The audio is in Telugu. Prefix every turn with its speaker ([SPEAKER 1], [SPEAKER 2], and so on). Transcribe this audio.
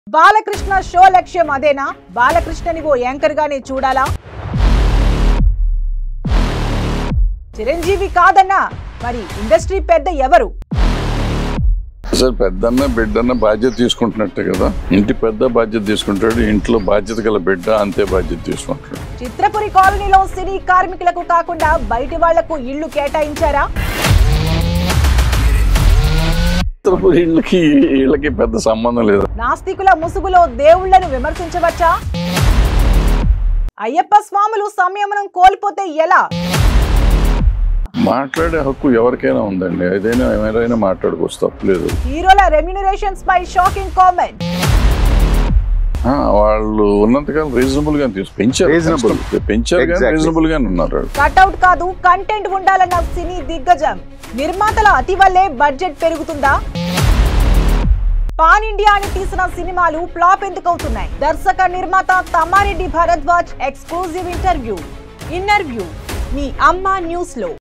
[SPEAKER 1] బాలకృష్ణ షో లక్ష్యం అదేనా బాలకృష్ణని ఓ యాంకర్ గానే చూడాలా చిరంజీవి కాదన్నా మరి ఇండస్ట్రీ పెద్ద ఎవరు
[SPEAKER 2] సార్ పెద్దన్న బిడ్డన్న బాధ్యత తీసుకుంటున్నట్టే కదా ఇంటి పెద్ద బాధ్యత తీసుకుంటాడు ఇంట్లో బాధ్యత గల బిడ్డ అంతే బాధ్యత తీసుకుంటాడు
[SPEAKER 1] చిత్రపురి కాలనీలో సినీ కార్మికులకు కాకుండా బయటి వాళ్లకు ఇళ్లు కేటాయించారా
[SPEAKER 2] చిత్రపురి ఇళ్ళకి వీళ్ళకి పెద్ద సంబంధం లేదు
[SPEAKER 1] నాస్తికుల ముసుగులో దేవుళ్లను విమర్శించవచ్చా అయ్యప్ప స్వాములు సంయమనం కోల్పోతే ఎలా
[SPEAKER 2] మాట్లాడే హక్కు ఎవరికైనా ఉందండి ఏదైనా ఎవరైనా మాట్లాడుకోవచ్చు తప్పలేదు
[SPEAKER 1] హీరోల రెమ్యునరేషన్స్ పై షాకింగ్ కామెంట్
[SPEAKER 2] ఆ, వాళ్ళు ఉన్నంతకాలం రీజనబుల్ గా తీసు పెంచారు
[SPEAKER 3] Reasonable.
[SPEAKER 2] పెంచారు కానీ
[SPEAKER 3] Exactly.
[SPEAKER 2] రీజనబుల్ గానే ఉన్నారు వాళ్ళు.
[SPEAKER 1] కట్అవుట్ కాదు కంటెంట్ ఉండాలన్న సినీ దిగ్గజం నిర్మాతల అతి వల్లే బడ్జెట్ పెరుగుతుందా పాన్ ఇండియా అని తీసిన సినిమాలు ఫ్లాప్ ఎందుకవుతున్నాయి దర్శక నిర్మాత Tammareddy Bharadwaj exclusive interview interview మీ అమ్మ న్యూస్ లో